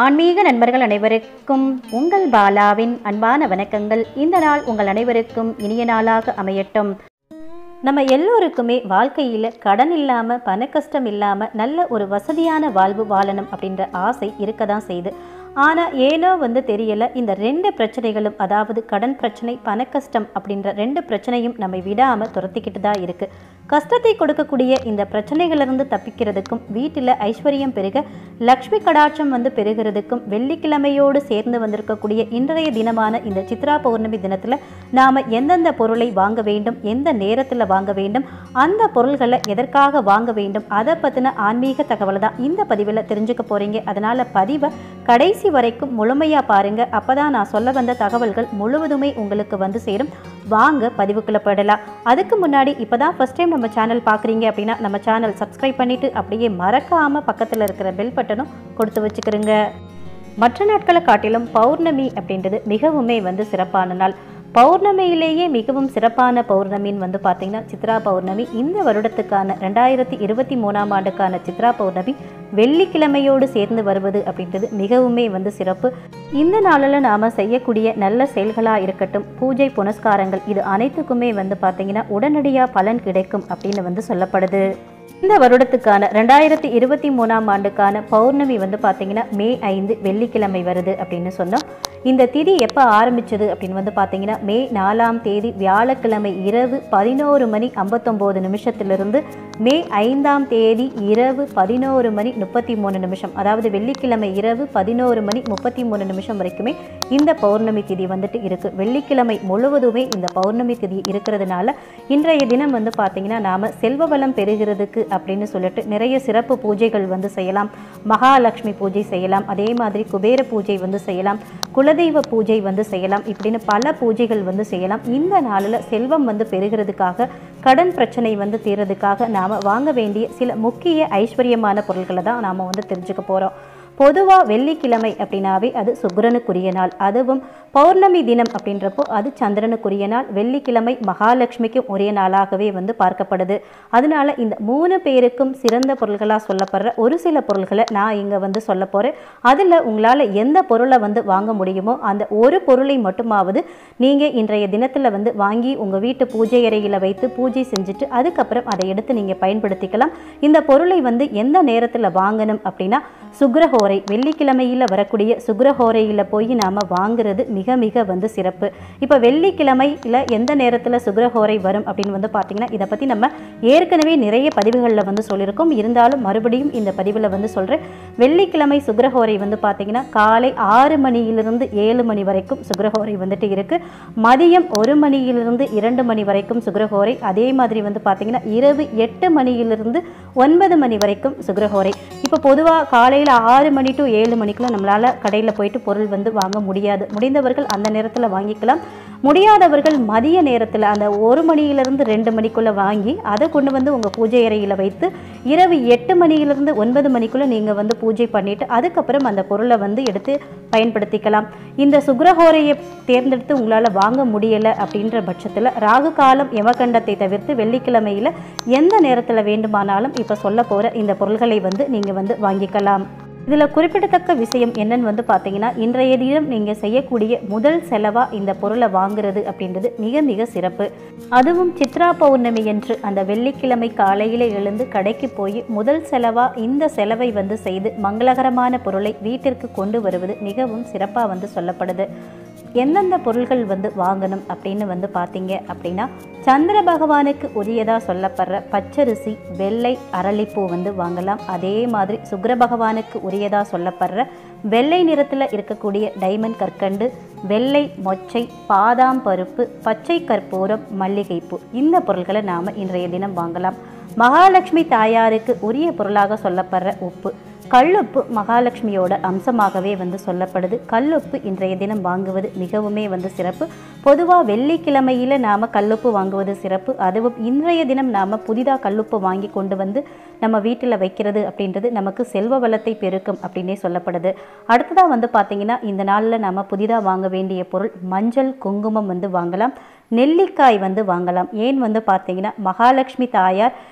ஆன்மீக நண்பர்கள் அனைவருக்கும் உங்கள் பாலாவின் அன்பான வணக்கங்கள் இந்த நாள் உங்கள் அனைவருக்கும் இனிய நாளாக அமையட்டும் நம்ம எல்லோருக்குமே வாழ்க்கையில் கடன் இல்லாமல் பண கஷ்டம் இல்லாமல் நல்ல ஒரு வசதியான வாழ்வு வாழணும் அப்படின்ற ஆசை இருக்க தான் செய்யுது ஆனால் ஏனோ வந்து தெரியல இந்த ரெண்டு பிரச்சனைகளும் அதாவது கடன் பிரச்சனை பண கஷ்டம் அப்படின்ற ரெண்டு பிரச்சனையும் நம்மை விடாமல் துரத்திக்கிட்டு தான் இருக்குது கஷ்டத்தை கொடுக்கக்கூடிய இந்த பிரச்சனைகளிலிருந்து தப்பிக்கிறதுக்கும் வீட்டில் ஐஸ்வர்யம் பெருக லக்ஷ்மி கடாட்சம் வந்து பெருகிறதுக்கும் வெள்ளிக்கிழமையோடு சேர்ந்து வந்திருக்கக்கூடிய இன்றைய தினமான இந்த சித்ரா பௌர்ணமி தினத்தில் நாம் எந்தெந்த பொருளை வாங்க வேண்டும் எந்த நேரத்தில் வாங்க வேண்டும் அந்த பொருள்களை எதற்காக வாங்க வேண்டும் அதை பற்றின ஆன்மீக தகவலை தான் இந்த பதிவில் தெரிஞ்சுக்க போகிறீங்க அதனால் பதிவை கடைசி வரைக்கும் முழுமையாக பாருங்கள் அப்போ தான் நான் சொல்ல வந்த தகவல்கள் முழுவதுமே உங்களுக்கு வந்து சேரும் வாங்க பதிவுக்குள்ள போயிடலாம் அதுக்கு முன்னாடி இப்போ தான் ஃபஸ்ட் டைம் நம்ம சேனல் பார்க்குறீங்க அப்படின்னா நம்ம சேனல் சப்ஸ்கிரைப் பண்ணிவிட்டு அப்படியே மறக்காமல் பக்கத்தில் இருக்கிற பெல் பட்டனும் கொடுத்து வச்சுக்கிறோங்க மற்ற நாட்களை காட்டிலும் பௌர்ணமி அப்படின்றது மிகவுமே வந்து சிறப்பான நாள் பௌர்ணமியிலேயே மிகவும் சிறப்பான பௌர்ணமின்னு வந்து பார்த்தீங்கன்னா சித்ரா பௌர்ணமி இந்த வருடத்துக்கான ரெண்டாயிரத்தி இருபத்தி மூணாம் ஆண்டுக்கான சித்ரா பௌர்ணமி வெள்ளிக்கிழமையோடு சேர்ந்து வருவது அப்படின்றது மிகவுமே வந்து சிறப்பு இந்த நாளில் நாம் செய்யக்கூடிய நல்ல செயல்களாக இருக்கட்டும் பூஜை புனஸ்காரங்கள் இது அனைத்துக்குமே வந்து பார்த்தீங்கன்னா உடனடியாக பலன் கிடைக்கும் அப்படின்னு வந்து சொல்லப்படுது இந்த வருடத்துக்கான ரெண்டாயிரத்தி இருபத்தி மூணாம் ஆண்டுக்கான பௌர்ணமி வந்து பார்த்தீங்கன்னா மே ஐந்து வெள்ளிக்கிழமை வருது அப்படின்னு சொன்னோம் இந்த திதி எப்போ ஆரம்பிச்சது அப்படின்னு வந்து பார்த்தீங்கன்னா மே நாலாம் தேதி வியாழக்கிழமை இரவு பதினோரு மணி ஐம்பத்தொம்போது நிமிஷத்திலிருந்து மே ஐந்தாம் தேதி இரவு பதினோரு மணி முப்பத்தி மூணு நிமிஷம் அதாவது வெள்ளிக்கிழமை இரவு பதினோரு மணி முப்பத்தி மூணு நிமிஷம் வரைக்குமே இந்த பௌர்ணமி திதி வந்துட்டு இருக்குது வெள்ளிக்கிழமை முழுவதுமே இந்த பௌர்ணமி திதி இருக்கிறதுனால இன்றைய தினம் வந்து பார்த்தீங்கன்னா நாம் செல்வ வளம் பெறுகிறதுக்கு அப்படின்னு சொல்லிட்டு நிறைய சிறப்பு பூஜைகள் வந்து செய்யலாம் மகாலட்சுமி பூஜை செய்யலாம் அதே மாதிரி குபேர பூஜை வந்து செய்யலாம் குலதெய்வ பூஜை வந்து செய்யலாம் இப்படின்னு பல பூஜைகள் வந்து செய்யலாம் இந்த நாளில் செல்வம் வந்து பெறுகிறதுக்காக கடன் பிரச்சனை வந்து தீர்றதுக்காக நாம் வாங்க வேண்டிய சில முக்கிய ஐஸ்வர்யமான பொருட்களை தான் நாம் வந்து தெரிஞ்சுக்க போகிறோம் பொதுவாக வெள்ளிக்கிழமை அப்படின்னாவே அது சுக்கிரனுக்குரிய நாள் அதுவும் பௌர்ணமி தினம் அப்படின்றப்போ அது சந்திரனுக்குரிய நாள் வெள்ளிக்கிழமை மகாலட்சுமிக்கும் உரிய நாளாகவே வந்து பார்க்கப்படுது அதனால இந்த மூணு பேருக்கும் சிறந்த பொருள்களாக சொல்லப்படுற ஒரு சில பொருள்களை நான் இங்கே வந்து சொல்ல போகிறேன் அதில் உங்களால் எந்த பொருளை வந்து வாங்க முடியுமோ அந்த ஒரு பொருளை மட்டுமாவது நீங்கள் இன்றைய தினத்தில் வந்து வாங்கி உங்கள் வீட்டு பூஜை அறையில் வைத்து பூஜை செஞ்சுட்டு அதுக்கப்புறம் அதை எடுத்து நீங்கள் பயன்படுத்திக்கலாம் இந்த பொருளை வந்து எந்த நேரத்தில் வாங்கணும் அப்படின்னா சுக்ரஹோரை வெள்ளிக்கிழமையில் வரக்கூடிய சுக்ரஹோரையில் போய் நாம் வாங்குறது மிக மிக வந்து சிறப்பு இப்போ வெள்ளிக்கிழமையில் எந்த நேரத்தில் சுக்ரஹோரை வரும் அப்படின்னு வந்து பார்த்திங்கன்னா இதை பற்றி நம்ம ஏற்கனவே நிறைய பதிவுகளில் வந்து சொல்லியிருக்கோம் இருந்தாலும் மறுபடியும் இந்த பதிவில் வந்து சொல்கிறேன் வெள்ளிக்கிழமை சுக்ரஹோரை வந்து பார்த்திங்கன்னா காலை ஆறு மணியிலிருந்து ஏழு மணி வரைக்கும் சுக்ரஹோரை வந்துட்டு இருக்குது மதியம் ஒரு மணியிலிருந்து இரண்டு மணி வரைக்கும் சுக்ரஹோரை அதே மாதிரி வந்து பார்த்திங்கன்னா இரவு எட்டு மணியிலிருந்து ஒன்பது மணி வரைக்கும் சுக்ரஹோரை இப்போ பொதுவாக காலையில் ஆறு மணி டு ஏழு மணிக்குள்ள நம்மளால் கடையில் போயிட்டு பொருள் வந்து வாங்க முடியாது முடிந்தவர்கள் அந்த நேரத்தில் வாங்கிக்கலாம் முடியாதவர்கள் மதிய நேரத்தில் அந்த ஒரு மணியிலிருந்து ரெண்டு மணிக்குள்ளே வாங்கி அதை கொண்டு வந்து உங்கள் பூஜை அறையில் வைத்து இரவு எட்டு மணியிலிருந்து ஒன்பது மணிக்குள்ளே நீங்கள் வந்து பூஜை பண்ணிவிட்டு அதுக்கப்புறம் அந்த பொருளை வந்து எடுத்து பயன்படுத்திக்கலாம் இந்த சுக்ரஹோரையை தேர்ந்தெடுத்து உங்களால் வாங்க முடியலை அப்படின்ற பட்சத்தில் ராகு காலம் யமகண்டத்தை தவிர்த்து வெள்ளிக்கிழமையில் எந்த நேரத்தில் வேண்டுமானாலும் இப்போ சொல்ல போகிற இந்த பொருள்களை வந்து நீங்கள் வந்து வாங்கிக்கலாம் இதில் குறிப்பிடத்தக்க விஷயம் என்னன்னு வந்து பார்த்தீங்கன்னா இன்றைய தினம் நீங்கள் செய்யக்கூடிய முதல் செலவாக இந்த பொருளை வாங்குறது அப்படின்றது மிக மிக சிறப்பு அதுவும் சித்ரா பௌர்ணமி என்று அந்த வெள்ளிக்கிழமை காலையில் எழுந்து கடைக்கு போய் முதல் செலவாக இந்த செலவை வந்து செய்து மங்களகரமான பொருளை வீட்டிற்கு கொண்டு வருவது மிகவும் சிறப்பாக வந்து சொல்லப்படுது எந்தெந்த பொருள்கள் வந்து வாங்கணும் அப்படின்னு வந்து பார்த்தீங்க அப்படின்னா சந்திர பகவானுக்கு உரியதாக சொல்லப்படுற பச்சரிசி வெள்ளை அரளிப்பூ வந்து வாங்கலாம் அதே மாதிரி சுக்கிர பகவானுக்கு உரியதாக சொல்லப்படுற வெள்ளை நிறத்தில் இருக்கக்கூடிய டைமண்ட் கற்கண்டு வெள்ளை மொச்சை பாதாம் பருப்பு பச்சை கற்பூரம் மல்லிகைப்பூ இந்த பொருள்களை நாம் இன்றைய தினம் வாங்கலாம் மகாலட்சுமி தாயாருக்கு உரிய பொருளாக சொல்லப்படுற உப்பு கல்லுப்பு மகாலட்சுமியோட அம்சமாகவே வந்து சொல்லப்படுது கல்லுப்பு இன்றைய தினம் வாங்குவது மிகவுமே வந்து சிறப்பு பொதுவாக வெள்ளிக்கிழமையில் நாம் கல்லுப்பு வாங்குவது சிறப்பு அதுவும் இன்றைய தினம் நாம் புதிதாக கல்லுப்பு வாங்கி கொண்டு வந்து நம்ம வீட்டில் வைக்கிறது அப்படின்றது நமக்கு செல்வ வளத்தை பெருக்கும் அப்படின்னே சொல்லப்படுது அடுத்ததாக வந்து பார்த்திங்கன்னா இந்த நாளில் நம்ம புதிதாக வாங்க வேண்டிய பொருள் மஞ்சள் குங்குமம் வந்து வாங்கலாம் நெல்லிக்காய் வந்து வாங்கலாம் ஏன் வந்து பார்த்தீங்கன்னா மகாலட்சுமி தாயார்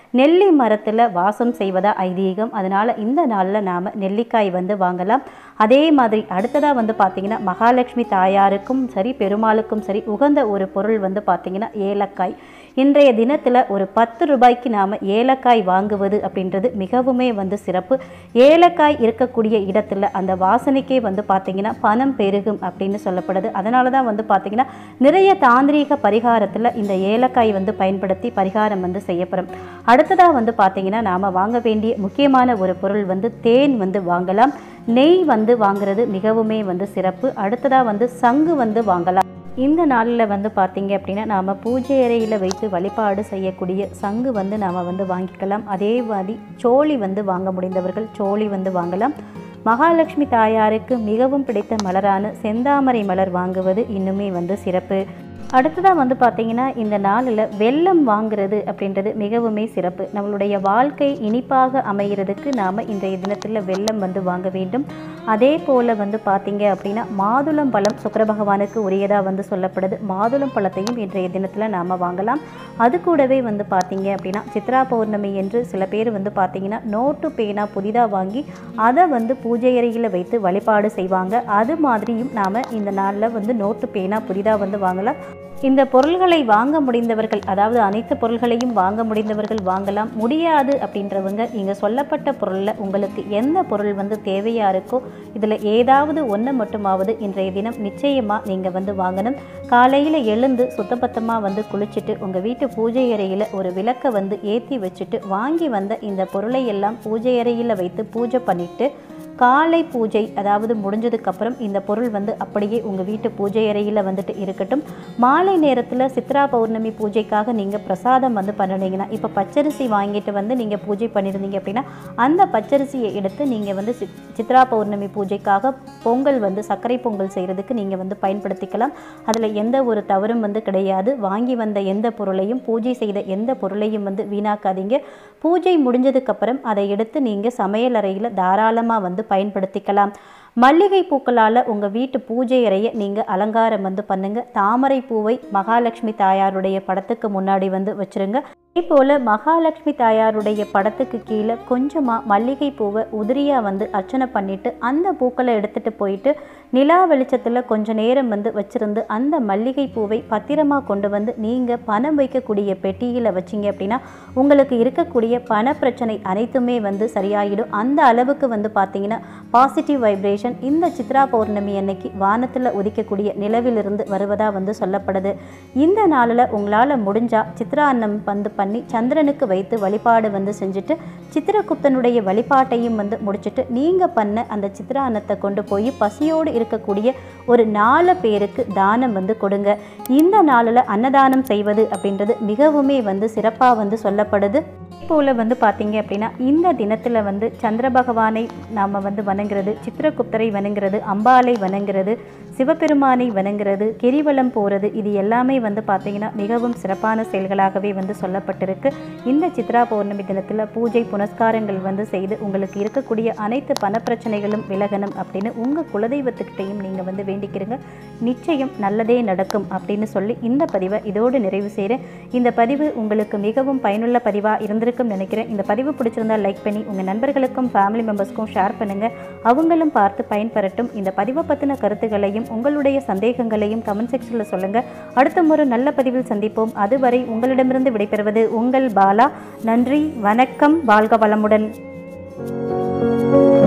நெல்லி மரத்தில் வாசம் செய்வதா ஐதீகம் அதனால் இந்த நாளில் நாம் நெல்லிக்காய் வந்து வாங்கலாம் அதே மாதிரி அடுத்ததாக வந்து பார்த்திங்கன்னா மகாலட்சுமி தாயாருக்கும் சரி பெருமாளுக்கும் சரி உகந்த ஒரு பொருள் வந்து பார்த்திங்கன்னா ஏலக்காய் இன்றைய தினத்தில் ஒரு பத்து ரூபாய்க்கு நாம் ஏலக்காய் வாங்குவது அப்படின்றது மிகவுமே வந்து சிறப்பு ஏலக்காய் இருக்கக்கூடிய இடத்துல அந்த வாசனைக்கே வந்து பார்த்திங்கன்னா பணம் பெருகும் அப்படின்னு சொல்லப்படுது அதனால தான் வந்து பார்த்திங்கன்னா நிறைய தாந்திரீக பரிகாரத்தில் இந்த ஏலக்காய் வந்து பயன்படுத்தி பரிகாரம் வந்து செய்யப்படும் அடுத்ததாக வந்து பார்த்திங்கன்னா நாம் வாங்க வேண்டிய முக்கியமான ஒரு பொருள் வந்து தேன் வந்து வாங்கலாம் நெய் வந்து வாங்குறது மிகவுமே வந்து சிறப்பு அடுத்ததாக வந்து சங்கு வந்து வாங்கலாம் இந்த நாளில் வந்து பார்த்தீங்க அப்படின்னா நாம் பூஜை அறையில் வைத்து வழிபாடு செய்யக்கூடிய சங்கு வந்து நாம் வந்து வாங்கிக்கலாம் அதே மாதிரி சோழி வந்து வாங்க முடிந்தவர்கள் சோழி வந்து வாங்கலாம் மகாலட்சுமி தாயாருக்கு மிகவும் பிடித்த மலரான செந்தாமரை மலர் வாங்குவது இன்னுமே வந்து சிறப்பு அடுத்ததாக வந்து பார்த்தீங்கன்னா இந்த நாளில் வெல்லம் வாங்குறது அப்படின்றது மிகவுமே சிறப்பு நம்மளுடைய வாழ்க்கை இனிப்பாக அமைகிறதுக்கு நாம் இன்றைய தினத்தில் வெல்லம் வந்து வாங்க வேண்டும் அதே போல் வந்து பார்த்தீங்க அப்படின்னா மாதுளம் பழம் சுக்கர பகவானுக்கு உரியதாக வந்து சொல்லப்படுது மாதுளம் பழத்தையும் இன்றைய தினத்தில் நாம் வாங்கலாம் அது கூடவே வந்து பார்த்தீங்க அப்படின்னா சித்ரா பௌர்ணமி என்று சில பேர் வந்து பார்த்தீங்கன்னா நோட்டு பேனா புதிதாக வாங்கி அதை வந்து பூஜை அறையில் வைத்து வழிபாடு செய்வாங்க அது மாதிரியும் நாம் இந்த நாளில் வந்து நோட்டு பேனா புதிதாக வந்து வாங்கலாம் இந்த பொருள்களை வாங்க முடிந்தவர்கள் அதாவது அனைத்து பொருள்களையும் வாங்க முடிந்தவர்கள் வாங்கலாம் முடியாது அப்படின்றவங்க இங்கே சொல்லப்பட்ட பொருளில் உங்களுக்கு எந்த பொருள் வந்து தேவையாக இருக்கோ இதில் ஏதாவது ஒன்று மட்டுமாவது இன்றைய தினம் நிச்சயமாக நீங்கள் வந்து வாங்கணும் காலையில் எழுந்து சுத்தபத்தமாக வந்து குளிச்சுட்டு உங்கள் வீட்டு பூஜை அறையில் ஒரு விளக்கை வந்து ஏற்றி வச்சுட்டு வாங்கி வந்த இந்த பொருளை எல்லாம் பூஜை அறையில் வைத்து பூஜை பண்ணிவிட்டு காலை பூஜை அதாவது முடிஞ்சதுக்கப்புறம் இந்த பொருள் வந்து அப்படியே உங்கள் வீட்டு பூஜை அறையில் வந்துட்டு இருக்கட்டும் மாலை நேரத்தில் சித்ரா பௌர்ணமி பூஜைக்காக நீங்கள் பிரசாதம் வந்து பண்ணினீங்கன்னா இப்போ பச்சரிசி வாங்கிட்டு வந்து நீங்கள் பூஜை பண்ணியிருந்தீங்க அப்படின்னா அந்த பச்சரிசியை எடுத்து நீங்கள் வந்து சித்- சித்ரா பௌர்ணமி பூஜைக்காக பொங்கல் வந்து சர்க்கரை பொங்கல் செய்கிறதுக்கு நீங்கள் வந்து பயன்படுத்திக்கலாம் அதில் எந்த ஒரு தவறும் வந்து கிடையாது வாங்கி வந்த எந்த பொருளையும் பூஜை செய்த எந்த பொருளையும் வந்து வீணாக்காதீங்க பூஜை முடிஞ்சதுக்கப்புறம் அதை எடுத்து நீங்கள் சமையல் அறையில் தாராளமாக வந்து பயன்படுத்திக்கலாம் மல்லிகை பூக்களால் உங்கள் வீட்டு பூஜை அறையை நீங்கள் அலங்காரம் வந்து பண்ணுங்க தாமரை பூவை மகாலட்சுமி தாயாருடைய படத்துக்கு முன்னாடி வந்து வச்சிருங்க அதே போல் மகாலட்சுமி தாயாருடைய படத்துக்கு கீழே கொஞ்சமாக மல்லிகை பூவை உதிரியாக வந்து அர்ச்சனை பண்ணிட்டு அந்த பூக்களை எடுத்துகிட்டு போயிட்டு நிலா வெளிச்சத்தில் கொஞ்ச நேரம் வந்து வச்சிருந்து அந்த மல்லிகை பூவை பத்திரமா கொண்டு வந்து நீங்கள் பணம் வைக்கக்கூடிய பெட்டியில் வச்சீங்க அப்படின்னா உங்களுக்கு இருக்கக்கூடிய பண பிரச்சனை அனைத்துமே வந்து சரியாயிடும் அந்த அளவுக்கு வந்து பார்த்தீங்கன்னா பாசிட்டிவ் வைப்ரேஷன் இந்த சித்ரா பௌர்ணமி அன்னைக்கு வானத்தில் உதிக்கக்கூடிய நிலவிலிருந்து வருவதா வந்து சொல்லப்படுது இந்த நாளில் உங்களால் முடிஞ்சால் சித்ரா அன்னம் வந்து பண்ணி சந்திரனுக்கு வைத்து வழிபாடு வந்து செஞ்சுட்டு சித்திரகுப்தனுடைய வழிபாட்டையும் வந்து முடிச்சுட்டு நீங்கள் பண்ண அந்த சித்ரா அன்னத்தை கொண்டு போய் பசியோடு இருக்கக்கூடிய ஒரு நாலு பேருக்கு தானம் வந்து கொடுங்க இந்த நாளில் அன்னதானம் செய்வது அப்படின்றது மிகவுமே வந்து சிறப்பாக வந்து சொல்லப்படுது போல் வந்து பார்த்தீங்க அப்படின்னா இந்த தினத்தில் வந்து சந்திர பகவானை நாம் வந்து வணங்குறது சித்திரகுப்தரை வணங்குறது அம்பாலை வணங்குறது சிவபெருமானை வணங்குறது கிரிவலம் போகிறது இது எல்லாமே வந்து பார்த்தீங்கன்னா மிகவும் சிறப்பான செயல்களாகவே வந்து சொல்லப்பட்டிருக்கு இந்த சித்ரா பௌர்ணமி தினத்தில் பூஜை புனஸ்காரங்கள் வந்து செய்து உங்களுக்கு இருக்கக்கூடிய அனைத்து பணப்பிரச்சனைகளும் விலகணும் அப்படின்னு உங்கள் குலதெய்வத்துக்கிட்டையும் நீங்கள் வந்து வேண்டிக்கிறங்க நிச்சயம் நல்லதே நடக்கும் அப்படின்னு சொல்லி இந்த பதிவை இதோடு நிறைவு செய்கிறேன் இந்த பதிவு உங்களுக்கு மிகவும் பயனுள்ள பதிவாக இருந்திருக்கும் நினைக்கிறேன் இந்த பதிவு பிடிச்சிருந்தா லைக் பண்ணி உங்கள் நண்பர்களுக்கும் ஃபேமிலி மெம்பர்ஸ்க்கும் ஷேர் பண்ணுங்கள் அவங்களும் பார்த்து பயன்பெறட்டும் இந்த பதிவை பற்றின கருத்துக்களையும் உங்களுடைய சந்தேகங்களையும் கமெண்ட் செக்ஷனில் சொல்லுங்கள் அடுத்த முறை நல்ல பதிவில் சந்திப்போம் அதுவரை உங்களிடமிருந்து விடைபெறுவது உங்கள் பாலா நன்றி வணக்கம் வாழ்க வளமுடன்